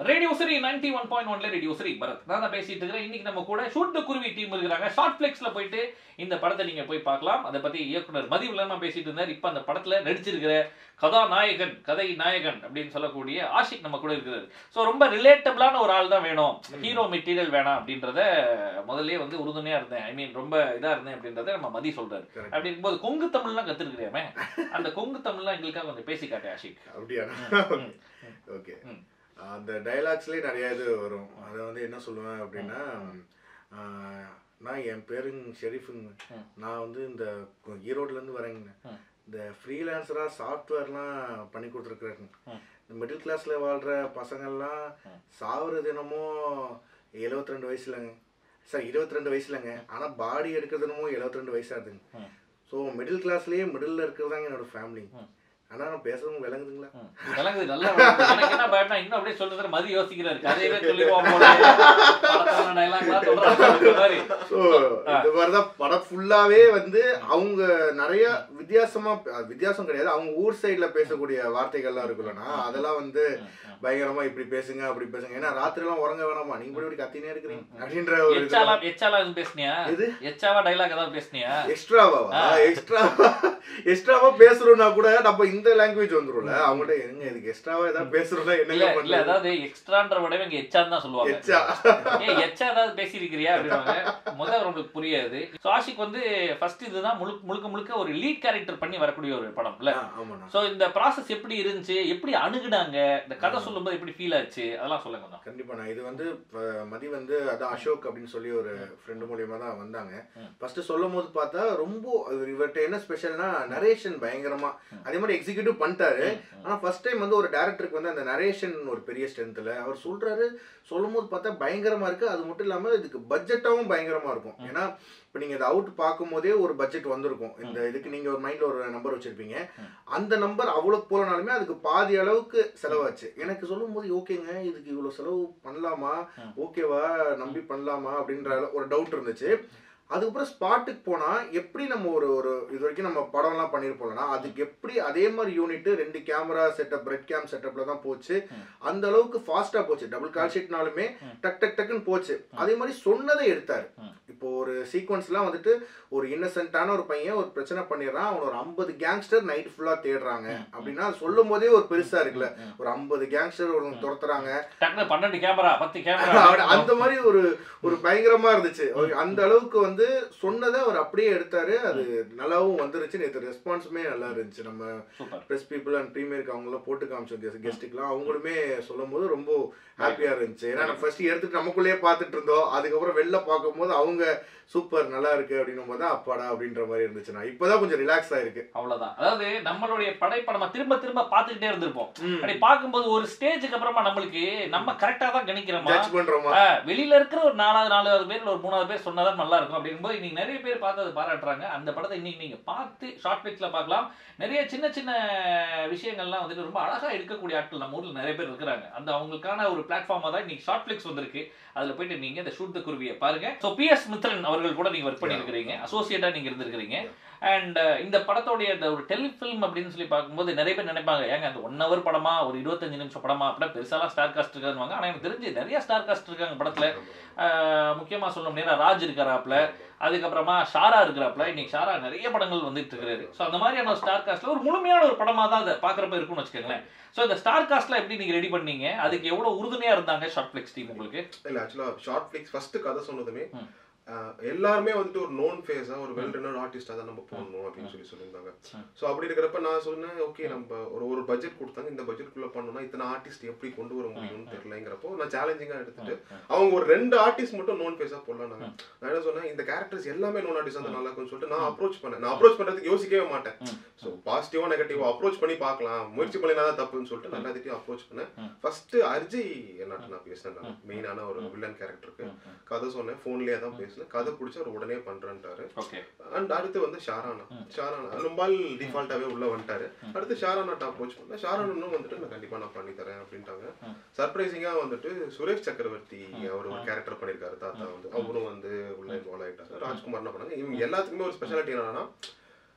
Radio சரி ninety one point ஒன்ல radio சரி பரத் நான் தான் பேசிட்டு இருக்கிறேன் இன்னைக்கு நம்ம கூட ஷூட் த குருவி டீம் இருக்கிறாங்க ஷார்ட் பிளெக்ஸ்ல போயிட்டு இந்த படத்தை நீங்க போய் பார்க்கலாம் அதை பத்தி இயக்குனர் மதிவுலமா பேசிட்டு இருந்தார் இப்ப அந்த படத்துல நடிச்சிருக்கிற கதாநாயகன் கதை நாயகன் அப்படின்னு சொல்லக்கூடிய ஆஷிக் நம்ம கூட இருக்கிறாரு ஸோ ரொம்ப ரிலேட்டபிளான ஒரு ஆள் தான் வேணும் ஹீரோ மெட்டீரியல் வேணாம் அப்படின்றத முதல்லயே வந்து உறுதுணையா இருந்தேன் ஐ மீன் ரொம்ப இதா இருந்தேன் அப்படின்றத நம்ம மதி சொல்றாரு Correct. அப்படி இருக்கும்போது கொங்கு தமிழ்லாம் கத்துருக்கிறியாமே அந்த கொங்கு தமிழ்லாம் எங்களுக்காக கொஞ்சம் பேசி காட்டு ஆஷிக் அப்படியா ம். ஓகே ம். அந்த டைலாக்ஸ்லேயே நிறைய இது வரும் அதை வந்து என்ன சொல்லுவேன் அப்படின்னா ஆஹ், நான் என் பேருங்க ஷெரீஃபுங்க ம். நான் வந்து இந்த கு- ஈரோட்லேருந்து வரேங்க ம். இந்த ஃப்ரீலான்சராக சாஃப்ட்வேர்லாம் பண்ணி கொடுத்துருக்குறாங்க ம். இந்த மிடில் கிளாஸில் வாழ்கிற பசங்கள்லாம் ம். சாவுறது என்னமோ எழுபத்தி ரெண்டு வயசுலங்க சார் இருபத்தி ரெண்டு வயசுலங்க ஆனால் பாடி எடுக்கிறது என்னமோ எழுபத்தி ரெண்டு வயசாகுதுங்க ம். ஸோ மிடில் கிளாஸ்லேயே மிடில் இருக்கிறதாங்க என்னோட ஃபேமிலி ம். ஆனால் நான் பேசுறவங்க விளங்குதுங்களா ம். விளங்குது நல்லா விளங்குது. எனக்கு என்ன பயம்னா இன்னும் அப்படியே சொல்றது மதி யோசிக்கிறாரு கதையவே சொல்லிடுவோம் போல படத்தான டைலாக்லாம் சொல்றாங்க அந்த மாதிரி ஸோ இந்த மாதிரி தான் படம் ஃபுல்லாவே வந்து அவங்க நிறைய வித்தியாசமா அஹ் வித்தியாசம் கிடையாது அவங்க ஊர் சைடுல பேசக்கூடிய வார்த்தைகள்லாம் இருக்குல்லண்ணா அதெல்லாம் வந்து பயங்கரமா இப்படி பேசுங்க அப்படி பேசுங்க ஏன்னா ராத்திரி எல்லாம் உறங்க வேணாமா நீங்க கூட இப்படி கத்தினே இருக்கிறீங்க அப்படின்ற ஒரு எச்சாலா எச்சாலா எதுவும் பேசுனியா எது? எச்சாவா டைலாக் ஏதாவது பேசுனியா எக்ஸ்ட்ராவா எக்ஸ்ட்ராவா எக்ஸ்ட்ராவா பேசுறோம்னா கூட நம்ம இந்த லாங்குவேஜ் வந்துரும்ல அவங்கள்ட்ட எங்க இதுக்கு எக்ஸ்ட்ராவா ஏதாவது பேசுறோம்னா இல்ல என்னங்க இல்ல பண்றது அதாவது எக்ஸ்ட்ரான்ற விடவே இங்க எச்சான்னு தான் சொல்லுவாங்க எச்சா ஏய் எச்சா ஏதாவது பேசியிருக்கிறியா அப்படின்வாங்க முதல்ல உங்களுக்கு புரியாது ஸோ ஆஷிக் வந்து ஃபர்ஸ்ட் இதுதான் முழுக்க முழுக்க முழுக்க ஒரு லீட் கேரக்டர் பண்ணி வரக்கூடிய ஒரு படம் இல்ல ஆ, ஆமாண்ணா ஸோ இந்த ப்ராசஸ் எப்படி இருந்துச்சு எப்படி அணுகுனாங்க இந்த கதை சொல்லும்போது எப்படி ஃபீல் ஆச்சு அதெல்லாம் சொல்லுங்க கொஞ்சம் கண்டிப்பா நான் இது வந்து இப்ப மதி வந்து அதான் அசோக் அப்படின்னு சொல்லி ஒரு ஃப்ரெண்டு மூலியமா தான் வந்தாங்க ம். ஃபர்ஸ்ட் சொல்லும் போது பார்த்தா ரொம்ப அது இவர்கிட்ட என்ன ஸ்பெஷல்னா நரேஷன் பயங்கரமா அதே மாதிரி எக்ஸிக்யூட்டிவ் பண்ணிட்டாரு ஆனா ஃபர்ஸ்ட் டைம் வந்து ஒரு டேரக்டருக்கு வந்து அந்த நரேஷன் ஒரு பெரிய ஸ்ட்ரென்த்ல அவர் சொல்றாரு சொல்லும் போது பார்த்தா பயங்கரமா இருக்கு அது மட்டும் இல்லாம இதுக்கு பட்ஜெட்டாவும் பயங்கரமா இருக்கும் ஏன்னா இப்போ நீங்க இதை அவுட் பார்க்கும் போதே ஒரு பட்ஜெட் வந்திருக்கும் இந்த இதுக்கு நீங்க ஒரு மைண்ட்ல ஒரு நம்பர் வச்சிருப்பீங்க அந்த நம்பர் அவ்வளவு போலனாலுமே அதுக்கு பாதி அளவுக்கு செலவாச்சு எனக்கு சொல்லும் போது ஓகேங்க இதுக்கு இவ்வளவு செலவு பண்ணலாமா ம். ஓகேவா நம்பி பண்ணலாமா அப்படின்ற அளவு ஒரு டவுட் இருந்துச்சு அதுக்கப்புறம் ஸ்பாட்டுக்கு போனா எப்படி நம்ம ஒரு ஒரு இது வரைக்கும் நம்ம படம்லாம் பண்ணியிருப்போம்னா அதுக்கு எப்படி அதே மாதிரி யூனிட் ரெண்டு கேமரா செட்டப் ரெட் கேம் செட்டப்ல தான் போச்சு ம். அந்த அளவுக்கு ஃபாஸ்டா போச்சு டபுள் கால் ஷீட்னாலுமே ம். டக் டக் டக்குன்னு போச்சு அதே மாதிரி சொன்னதை எடுத்தாரு ம். இப்போ ஒரு சீக்வன்ஸ்லாம் வந்துட்டு ஒரு இன்னசென்ட்டான ஒரு பையன் ஒரு பிரச்சனை பண்ணிடுறான் அவன் ஒரு ஐம்பது கேங்ஸ்டர் நைட் ஃபுல்லா தேடுறாங்க ம். அப்படின்னா அது சொல்லும் போதே ஒரு பெருசா இருக்குல்ல ம். ஒரு ஐம்பது கேங்ஸ்டர் ஒரு துரத்துறாங்க டக்குனு பன்னெண்டு கேமரா பத்து அப்படி கேமரா அந்த மாதிரி ஒரு ஒரு பயங்கரமா இருந்துச்சு ஒரு அந்த அளவுக்கு வந்து சொன்னதை அவர் அப்படியே எடுத்தாரு அது நல்லாவும் வந்துருச்சு நேற்று ரெஸ்பான்ஸுமே நல்லா இருந்துச்சு நம்ம சூப்பர் ப்ரெஸ் பீப்புள் அண்ட் ப்ரீமியருக்கு அவங்களாம் போட்டு காமிச்சோம் கெஸ்ட்டுக்கெலாம் அவங்களுமே சொல்லும்போது ரொம்ப ஹாப்பியாக இருந்துச்சு ஏன்னா நம்ம ஃபர்ஸ்ட் எடுத்துட்டு நமக்குள்ளேயே பார்த்துட்டு இருந்தோம் அதுக்கப்புறம் வெளில பார்க்கும்போது அவங்க சூப்பர் நல்லா இருக்கு அப்படின்னும் போது தான் அப்பாடா அப்படின்ற மாதிரி இருந்துச்சு நான் இப்போதான் கொஞ்சம் ரிலாக்ஸ் ஆயிருக்கு அவ்வளவுதான் அதாவது நம்மளுடைய படைப்பை நம்ம திரும்ப திரும்ப பார்த்துக்கிட்டே இருந்திருப்போம் ம். அப்படி பார்க்கும்போது ஒரு ஸ்டேஜுக்கு அப்புறமா நம்மளுக்கு நம்ம கரெக்டா தான் கணிக்கிறோமா ஜட்ஜ் பண்றோமா ஆ, வெளியில இருக்கிற ஒரு நாலாவது நாலாவது பேர் இல்ல ஒரு மூணாவது பேர் சொன்னாதான் நல்லா இருக்கும் அப்படிங்கும்போது இன்னைக்கு நிறைய பேர் பார்த்து அதை பாராட்டுறாங்க அந்த படத்தை இன்னைக்கு நீங்க பார்த்து ஷார்ட் பிக்ஸ்ல பார்க்கலாம் நிறைய சின்ன சின்ன விஷயங்கள்லாம் வந்துட்டு ரொம்ப அழகா எடுக்கக்கூடிய ஆட்கள் நம்ம ஊர்ல நிறைய பேர் இருக்கிறாங்க அந்த அவங்களுக்கான ஒரு பிளாட்ஃபார்மா தான் இன்னைக்கு ஷார்ட் பிளிக்ஸ் வந்திருக்கு அதுல போயிட்டு நீங்க இந்த ஷூட் த குருவியை பாருங்க ஸோ பி எஸ் மித்ரன் அவர்கள் கூட நீங்க ஒர்க் பண்ணியிருக்கிறீங்க அசோசியேட்டா நீங்க இருந்திருக்கிறீங்க அண்ட் இந்த படத்தோடைய அந்த ஒரு டெலிஃபில்ம் அப்படின்னு சொல்லி பார்க்கும்போது நிறைய பேர் நினைப்பாங்க ஏங்க அந்த ஒன் ஹவர் படமா ஒரு இருபத்தஞ்சு நிமிஷம் படமா அப்படின்னா பெருசாலாம் ஸ்டார் காஸ்ட் இருக்காதுவாங்க ஆனா எனக்கு தெரிஞ்சு நிறைய ஸ்டார் காஸ்ட் இருக்காங்க படத்துல ஆஹ் முக்கியமா சொல்லணும் நேரா ராஜ் இருக்கிறாப்ல அதுக்கப்புறமா ஷாரா இருக்கிறாப்ல இன்னைக்கு ஷாரா நிறைய படங்கள் வந்துட்டு இருக்கிறாரு ஸோ அந்த மாதிரியான ஒரு ஸ்டார் காஸ்ட்ல ஒரு முழுமையான ஒரு படமா தான் அதை பாக்குறப்ப இருக்கும்னு வச்சுக்கோங்களேன் ஸோ இந்த ஸ்டார் காஸ்ட்ல எப்படி நீங்க ரெடி பண்ணீங்க அதுக்கு எவ்வளவு உறுதுணையா இருந்தாங்க ஷார்ட் பிளெக்ஸ் டீம் உங்களுக்கு இல்ல ஆக்சுவலா ஷார்ட் ஃபிளிக்ஸ் ஃபர்ஸ்ட் கதை சொன்னதுமே ம். ஆஹ், எல்லாருமே வந்துட்டு ஒரு நோன் ஃபேஸா ஒரு வெல் ரெனோட் ஆர்டிஸ்டா தான் நம்ம போடணும் அப்படின்னு சொல்லி சொல்லியிருந்தாங்க ம். ஸோ அப்படி இருக்கிறப்ப நான் சொன்னேன் ஓகே நம்ம ஒரு ஒரு பட்ஜெட் கொடுத்தாங்க இந்த பட்ஜெட்குள்ள பண்ணணும்னா இத்தனை ஆர்டிஸ்ட் எப்படி கொண்டு வர முடியும்னு தெரியலங்கிறப்போ நான் சேலஞ்சிங்கா எடுத்துட்டு அவங்க ஒரு ரெண்டு ஆர்டிஸ்ட் மட்டும் நோன் ஃபேஸா போடலாம் நான் என்ன சொன்னேன் இந்த கேரக்டர்ஸ் எல்லாமே நோன் ஆர்டிஸ்ட் தான் நல்லா இருக்கும்னு சொல்லிட்டு நான் அப்ரோச் பண்ணேன் நான் அப்ரோச் பண்றதுக்கு யோசிக்கவே மாட்டேன் ம். ஸோ பாசிட்டிவா நெகட்டிவா அப்ரோச் பண்ணி பார்க்கலாம் முயற்சி பண்ணினா தான் தப்புன்னு சொல்லிட்டு நல்லா திட்டி அப்ரோச் பண்ணேன் ம். ஃபர்ஸ்ட் அர்ஜி என்னட்டு நான் பேசினேன் நான் மெயினான ஒரு வில்லன் கேரக்டருக்கு ம், ம். கதை சொன்னேன் ஃபோன்லயே தான் பேசினேன் கதை பிடிச்சி அவர் உடனே பண்றேன்ட்டாரு ஓகே அண்ட் அடுத்து வந்து ஷாரானா ம். ஷாரானா ரொம்ப டிஃபால்ட்டாவே உள்ள வந்துட்டாரு அடுத்து ஷாரானாட்ட அப்ரோச் பண்ணேன் ஷாரானும் வந்துட்டு நான் கண்டிப்பா நான் பண்ணி தரேன் அப்படின்ட்டாங்க ம். சர்ப்ரைசிங்கா வந்துட்டு சுரேஷ் சக்கரவர்த்தி அவர் ஒரு கேரக்டர் பண்ணிருக்காரு தாத்தா வந்து அவரும் வந்து உள்ள இன்வால்வ் ஆயிட்டாரு ராஜ்குமார் என்ன பண்ணாங்க இவங்க எல்லாத்துக்குமே ஒரு ஸ்பெஷாலிட்டி என்னன்னா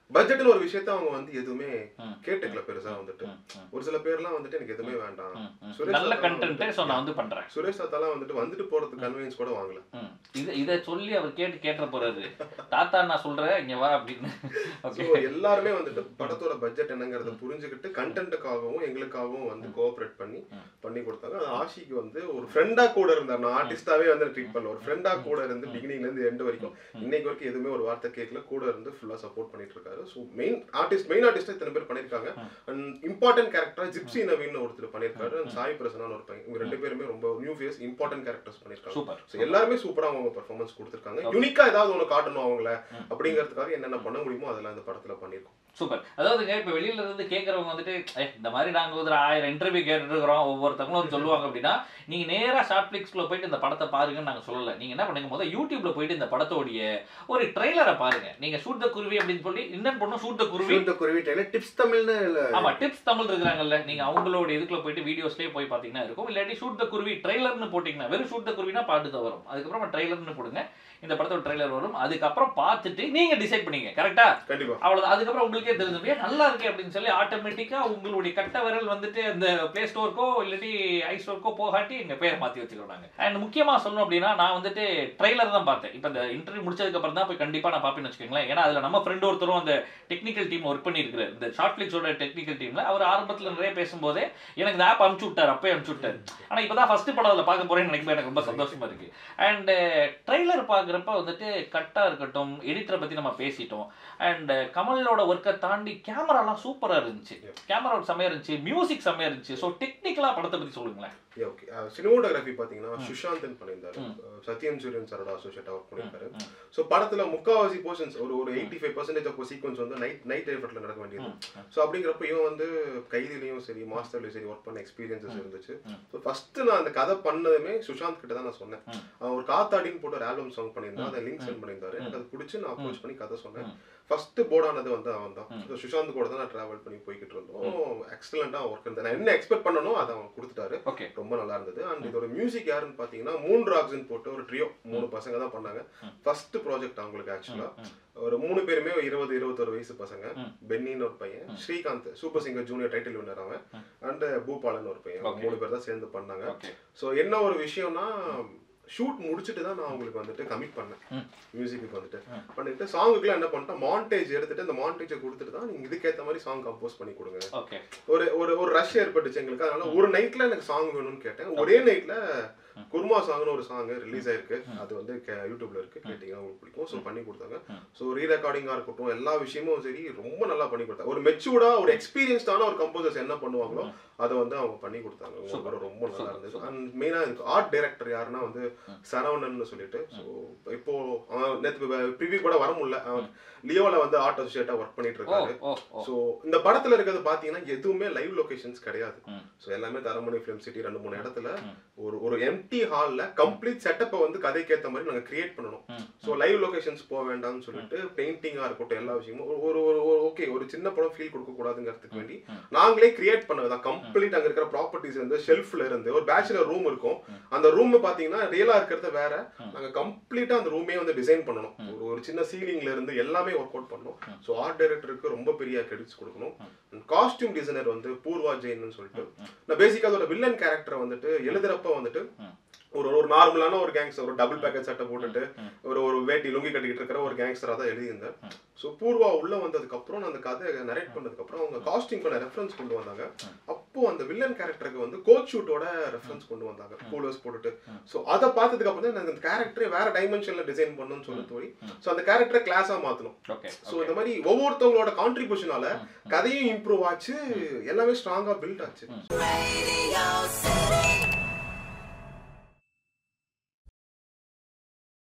பட்ஜெட்னு ஒரு விஷயத்த அவங்க வந்து எதுவுமே ம். கேட்டுக்கல பெருசா வந்துட்டு ம், ம், ஒரு சில பேர்லாம் வந்துட்டு எனக்கு எதுவுமே வேண்டாம் ம், ம். சுரேஷ் நல்ல சார் கண்டென்ட் வந்து- ஸோ நான் வந்து பண்றேன் சுரேஷ் தாத்தாலாம் வந்துட்டு வந்துட்டு போறதுக்கு கன்வீனியன்ஸ் கூட வாங்கல ம். இத இத சொல்லி அவர் கேட்டு கேட்ட போறாரு தாத்தா நான் சொல்றேன் இங்க வா அப்படின்னு ஸோ ஓகே எல்லாருமே வந்துட்டு படத்தோட பட்ஜெட் என்னங்கறத புரிஞ்சுக்கிட்டு கண்டென்ட்டுக்காகவும் எங்களுக்காகவும் வந்து கோஆப்ரேட் பண்ணி ம். பண்ணி கொடுத்தாங்க அது ஆஷிக்கு வந்து ஒரு ஃப்ரெண்டா கூட இருந்தார் நான் ஆர்டிஸ்டாவே வந்து ட்ரீட் பண்ணல ஒரு ஃப்ரெண்டா கூட இருந்து பிகினிங்ல இருந்து எண்ட் வரைக்கும் இன்னைக்கு வரைக்கும் எதுவுமே ஒரு வார்த்தை கேட்கல கூட இருந்து ஃபுல்லா சப்போர்ட் பண்ணிட்டு இருக்காரு so main artist main artist இத்தனை பேர் பண்ணிருக்காங்க அண்ட் இம்பார்ட்டன்ட் கேரக்டரா ஜிப்சி நவீன் ஒருத்தர் பண்ணிருக்காரு அண்ட் சாய் பிரசனான்னு ஒரு பையன் இவங்க ரெண்டு பேருமே ரொம்ப நியூ ஃபேஸ் இம்பார்ட்டன்ட் கேரக்டர்ஸ் பண்ணிருக்காங்க சூப்பர் ஸோ எல்லாருமே சூப்பரா அவங்க பெர்ஃபார்மன்ஸ் கொடுத்துருக்காங்க யூனிக்கா ஏதாவது ஒன்று காட்டணும் அவங்கள அப்படிங்கிறதுக்காக என்னென்ன பண்ண முடியுமோ அதெல்லாம் இந்த படத்துல பண்ணியிருக்கோம் சூப்பர் அதாவதுங்க இப்ப வெளியில இருந்து கேக்குறவங்க வந்துட்டு "ஏய், இந்த மாதிரி நாங்க ஒரு ஆயிரம் இன்டர்வியூ கேட்டுட்டு இருக்கிறோம் ஒவ்வொருத்தவங்களும் ஒரு சொல்லுவாங்க அப்படின்னா நீங்க நேரா ஷார்ட் பிளிக்ஸ்குள்ள போயிட்டு இந்த படத்தை பாருங்கன்னு நாங்க சொல்லல நீங்க என்ன பண்ணுங்க முதல்ல யூடியூப்ல போயிட்டு இந்த படத்தோடைய ஒரு ட்ரெய்லரை பாருங்க நீங்க ஷூட் த குருவி அப்படின்னு சொல்லி இன்னும் பொண்ணு ஷூட் த குருவி இந்த குருவிட்டேன் டிப்ஸ் தமிழ்னு இல்ல ஆமா டிப்ஸ் தமிழ் இருக்கிறாங்கல்ல நீங்க அவங்களோட இதுக்குள்ள போயிட்டு வீடியோஸ்லயே போய் பாத்தீங்கன்னா இருக்கும் இல்லாட்டி ஷூட் த குருவி ட்ரெய்லர்னு போட்டீங்கன்னா வெறும் ஷூட் த குருவினா பாட்டு தான் வரும் அதுக்கப்புறம் ட்ரெய்லர்னு போடுங்க இந்த படத்தோட ட்ரெய்லர் வரும் அதுக்கப்புறம் பார்த்துட்டு நீங்க டிசைட் பண்ணீங்க கரெக்டா கண்டிப்பா அவ்வளவுதான் அதுக்கப்புறம் உங்களுக்கே தெரிஞ்சு "ஏய், நல்லா இருக்கு அப்படின்னு சொல்லி ஆட்டோமேட்டிக்கா உங்களுடைய கட்ட விரல் வந்துட்டு அந்த பிளே ஸ்டோருக்கோ இல்லாட்டி ஐ ஸ்டோருக்கோ போகாட்டி எங்க பேரை மாத்தி வச்சுக்கிறாங்க அண்ட் முக்கியமா சொல்லணும் அப்படின்னா நான் வந்துட்டு ட்ரெய்லர் தான் பார்த்தேன் இப்போ இந்த இன்டர்வியூ முடிச்சதுக்கு அப்புறம் தான் போய் கண்டிப்பா நான் பார்ப்பேன்னு வச்சுக்கோங்களேன் ஏன்னா அதுல நம்ம ஃப்ரெண்ட் ஒருத்தரும் அந்த டெக்னிக்கல் டீம் ஒர்க் பண்ணியிருக்காரு இந்த ஷார்ட் பிளிக்ஸோட டெக்னிக்கல் டீம்ல அவர் ஆரம்பத்துல நிறைய பேசும்போதே எனக்கு இந்த ஆப் அனுப்பிச்சு விட்டார் அப்பயே அனுப்பிச்சு விட்டாரு ஆனா இப்பதான் ஃபர்ஸ்ட் படம் அதில் பார்க்க போறேன்னு நினைக்கும் எனக்கு ரொம்ப சந்தோஷமா இருக்கு அண்ட் ட்ரெய்லர் பார்க்குறப்ப வந்துட்டு கட்டா இருக்கட்டும் எடிட்டரை பத்தி நம்ம பேசிட்டோம் அண்ட் கமலோட ஒர்க்கை தாண்டி கேமராலாம் சூப்பரா இருந்துச்சு கேமரா செம்மையா இருந்துச்சு மியூசிக் செம்மையா இருந்துச்சு ஸோ டெக்னிக்கலா படத்தை பத்தி சொல்லுங்களேன் ஓகே சினிமோட்டோகிராஃபி பாத்தீங்கன்னா சுஷாந்தன் பண்ணியிருந்தாரு ம். அஹ் சத்யன் சூரியன் சாரோட அசோசியேட் ஒர்க் பண்ணியிருக்காரு ம், ஸோ படத்துல முக்காவாசி போர்ஷன்ஸ் ஒரு ஒரு eighty five percentage of sequence வந்து நைட் நைட் எஃபர்ட்ல நடக்க வேண்டியது ம், ம். ஸோ அப்படிங்கிறப்ப இவன் வந்து கைதிலையும் சரி மாஸ்டர்லையும் சரி ஒர்க் பண்ண எக்ஸ்பீரியன்சஸ் இருந்துச்சு ம். ஸோ ஃபர்ஸ்ட் நான் அந்த கதை பண்ணதுமே சுஷாந்த் கிட்ட தான் நான் சொன்னேன் ம். அவன் ஒரு காத்தாடின்னு போட்டு ஒரு ஆல்பம் சாங் பண்ணியிருந்தான் அதை லிங்க் ம். சென்ட் பண்ணியிருந்தாரு எனக்கு அது பிடிச்சி நான் அப்ரோச் பண்ணி கதை சொன்னேன் ம். ஃபர்ஸ்ட் போர்டானது வந்து அவன் தான் ம். So சுஷாந்த் கூட தான் நான் டிராவல் பண்ணி போய்கிட்டு இருந்தோம் எக்ஸலண்டா ஒர்க் இருந்தேன் நான் என்ன எக்ஸ்பெக்ட் பண்ணனோ அதை அவன் கொடுத்துட்டாரு ஓகே ரொம்ப நல்லா இருந்தது அண்ட் இதோட மியூசிக் யாருன்னு பாத்தீங்கன்னா மூன் ராக்ஸ்னு போட்டு ஒரு ட்ரியோ மூணு பசங்க தான் பண்ணாங்க ம். ஃபர்ஸ்ட் ப்ராஜெக்ட் அவங்களுக்கு ஆக்சுவலா ஒரு மூணு பேருமே ஒரு இருபது இருபத்தொரு வயசு பசங்க ம். பென்னின்னு ஒரு பையன் Srikanth super singer junior title winner அவன் ம். அண்ட் பூபாலன் ஒரு பையன் Okay. மூணு பேர் தான் சேர்ந்து பண்ணாங்க ஓகே ஸோ என்ன ஒரு விஷயம்னா ஷூட் முடிச்சுட்டு தான் நான் அவங்களுக்கு வந்துட்டு கமிட் பண்ணேன் ம். மியூசிக்கு வந்துட்டு ம். பண்ணிட்டு சாங்குக்குலாம் என்ன பண்ணிட்டேன் மாண்டேஜ் எடுத்துட்டு அந்த மாண்டேஜை கொடுத்துட்டு தான் நீங்க இதுக்கேத்த மாதிரி சாங் கம்போஸ் பண்ணி கொடுங்க ஓகே ஒரு ஒரு ஒரு ரஷ் ஏற்பட்டுச்சு எங்களுக்கு அதனால ஒரு நைட்ல எனக்கு சாங் வேணும்னு கேட்டேன் ஒரே நைட்ல குருமா சாங்னு ஒரு சாங் ரிலீஸ் ஆயிருக்கு அது வந்து கே- யூடியூப்ல இருக்கு கேட்டீங்கன்னா உங்களுக்கு பிடிக்கும் ஸோ பண்ணி கொடுத்தாங்க ம். ஸோ ரீரெக்கார்டிங்கா இருக்கட்டும் எல்லா விஷயமும் சரி ரொம்ப நல்லா பண்ணி கொடுத்தாங்க ஒரு மெச்சூர்டா ஒரு எக்ஸ்பீரியன்ஸ்டான ஒரு கம்போசர்ஸ் என்ன பண்ணுவாங்களோ அதை வந்து அவங்க பண்ணி கொடுத்தாங்க உங்களுக்கு கூட ரொம்ப நல்லா இருந்தது அண்ட் மெயினா இதுக்கு ஆர்ட் டைரக்டர் யாருன்னா வந்து சரவணன் சொல்லிட்டு ஸோ இப்போ அவன் நேற்று ப்ரிவியூ கூட வர முடியல அவன் லியோல வந்து ஆர்ட் அசோசியேட்டா ஒர்க் பண்ணிட்டு ஓ இருக்காரு ஓ ஓ ஸோ இந்த படத்துல இருக்கிறது பாத்தீங்கன்னா எதுவுமே லைவ் லொகேஷன்ஸ் கிடையாது ம். ஸோ எல்லாமே தரமணி ஃபிலிம் சிட்டி ரெண்டு மூணு இடத்துல ம். ஒரு ஒரு எம்டி ஹால்ல கம்ப்ளீட் செட்டப்பை வந்து கதைக்கேத்த மாதிரி நாங்க கிரியேட் பண்ணணும் ம், ஸோ லைவ் லொகேஷன்ஸ் போக வேண்டாம்னு சொல்லிட்டு பெயிண்டிங்கா இருக்கட்டும் எல்லா விஷயமும் ஒரு ஒரு ஒரு ஓகே ஒரு சின்ன படம் ஃபீல் கொடுக்க கூடாதுங்கிறதுக்கு வேண்டி ம். நாங்களே கிரியேட் பண்ணதுதான் கம்ப்ளீட் அங்க இருக்கிற ப்ராப்பர்ட்டிஸ் வந்து ஷெல்ஃப்ல இருந்து ஒரு பேச்சுலர் ரூம் இருக்கும் அந்த ரூம் பாத்தீங்கன்னா ரியலா இருக்கிறது வேற நாங்க கம்ப்ளீட்டா அந்த ரூமே வந்து டிசைன் பண்ணணும் ஒரு ஒரு சின்ன சீலிங்ல இருந்து எல்லாமே ஒர்க் அவுட் பண்ணணும் ஸோ ஆர்ட் டைரக்டருக்கு ரொம்ப பெரிய கிரெடிட்ஸ் கொடுக்கணும் காஸ்டியூம் டிசைனர் வந்து பூர்வா ஜெயின்னு சொல்லிட்டு நான் பேசிக்கா அதோட வில்லன் கேரக்டர் வந்துட்டு எழுதுறப்ப வந்துட்டு ஒரு ஒரு நார்மலான ஒரு கேங்ஸ்டர் ஒரு டபுள் பேக்கெட் சட்டை போட்டுட்டு ஒரு ஒரு வேட்டி லுங்கி கட்டிக்கிட்டு இருக்கிற ஒரு கேங்ஸ்டரா தான் எழுதியிருந்தேன் ஸோ பூர்வா உள்ள வந்ததுக்கு அப்புறம் நான் அந்த கதையை நரேட் பண்ணதுக்கு அப்புறம் அவங்க காஸ்டியூம் பண்ண ரெஃபரன்ஸ் கொண்டு வந்தாங்க அப்போ அந்த வில்லன் கேரக்டருக்கு வந்து கோட் ஷூட்டோட ரெஃபரன்ஸ் கொண்டு வந்தாங்க கூலர்ஸ் போட்டுட்டு ஸோ அதை பார்த்ததுக்கு அப்புறம் தான் எனக்கு அந்த கேரக்டரே வேற டைமென்ஷன்ல டிசைன் பண்ணணும்னு சொல்லி தோழி ஸோ அந்த கேரக்டரை கிளாஸா மாத்தணும் ஓகே ஸோ இந்த மாதிரி ஒவ்வொருத்தவங்களோட கான்ட்ரிபியூஷனால கதையும் இம்ப்ரூவ் ஆச்சு எல்லாமே ஸ்ட்ராங்கா பில்ட் ஆச்சு Radio